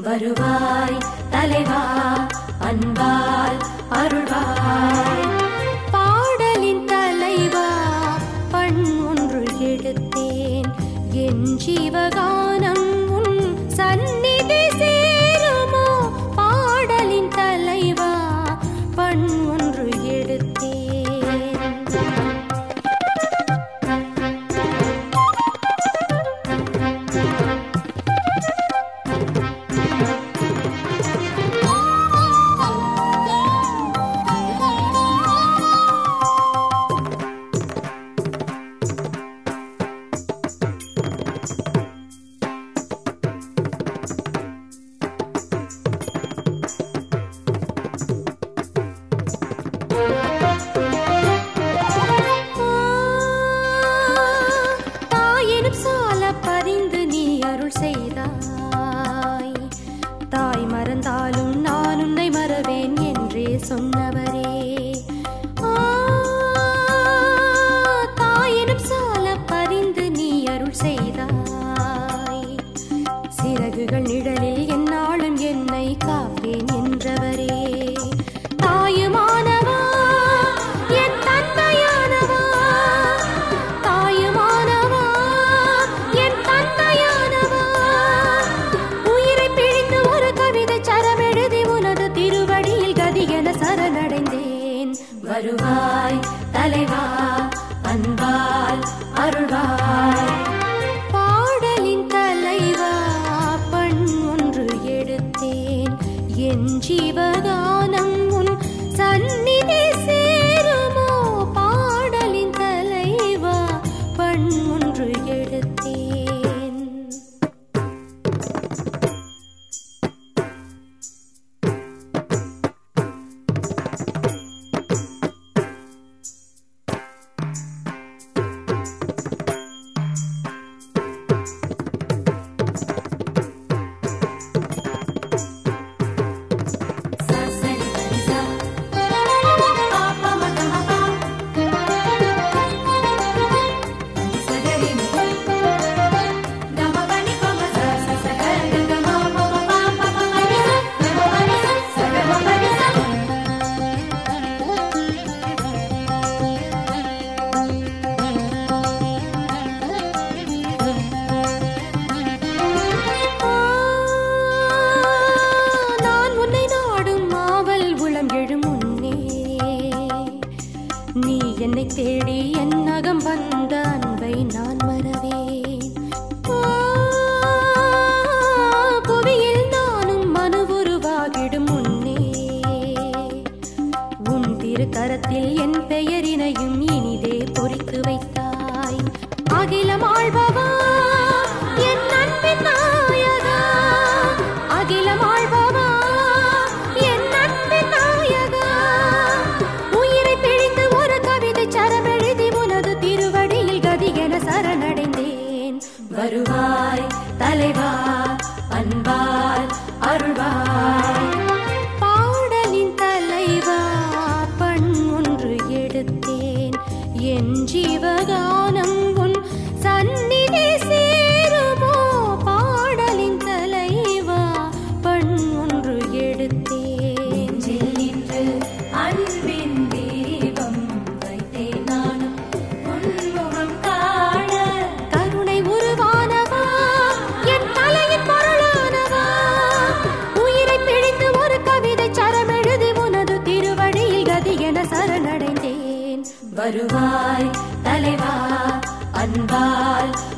வருவாய் தலைவா அன்பால் அருள்வாய் பாடலின் தலைவா பண் ஒன்று எடுத்தேன் என் ஜீவகானம் உன் சந்நிதி சேருமோ பாடலின் தலைவா பண் ஒன்று எடுத்தேன் தாயினும் சால பரிந்து நீ அருள் செய்தாய் தாய் மறந்தாலும் நான் உன்னை மறவேன் என்றே சொன்னவரே ஆ, தாயினும் சால பரிந்து நீ அருள் செய்தாய் சிறகுகள் நிழலில் என்னாலும் என்னை காப்பேன் என்றவரே தாயுமானவா என் தந்தையானவா தாயுமானவா என் தந்தையானவா உயிரை பிழிந்து ஒரு கவிதை சரமெழுதி உனது திருவடியில் கதி என சரணடைந்தேன் வருவாய் தலைவா அன்பால் அருள்வாய் பாடலின் தலைவா பண் ஒன்று எடுத்தேன் என் ஜீவகானம் உன் சந்நிதி சேருமோ பாடலின் தலைவா பண் ஒன்று எடுத்தேன் சசரி பரிசா பாப்பா மகமபா சகரி நி கம பனி பம ச ச ச க க க ம ம ம பா பா பா பனி ச கம பனி ச ச க ம பனி ச நான் உன்னை நாடும் மாவல் உளம் எழும் முன்னே நீ என்னை தேடி என் அகம் வந்த அன்பை நான் மறவேன் ஆ, புவியில் நானும் மனு உருவாகிடும் முன்னே உன் திருக்கரத்தில் என் பெயரினையும் இனிதே பொறித்து வைத்தாய் அகிலம் ஆள்பவா என் அன்பின் நாயகா அகிலம் ஆள்பவா என் அன்பின் நாயகா உயிரை பிழிந்து ஒரு கவிதை சரமெழுதி உனது திருவடியில் கதி என சரணடைந்தேன் வருவாய் தலைவா அன்பால் அருள்வாய் பாடலின் தலைவா பண் ஒன்று எடுத்தேன் என் ஜீவகானம் உன் சந்நிதி சேருமோ பாடலின் தலைவா பண் ஒன்று எடுத்தேன் நின்று அன்பின் தீபம் வைத்தேன் நானும் உன்முகம் காண கருணை உருவானவா என் தலையின் பொருளானவா உயிரை பிழிந்து ஒரு கவிதை சரமெழுதி உனது திருவடியில் கதி என சரணடைந்தேன் வருவாய் தலைவா அன்பால்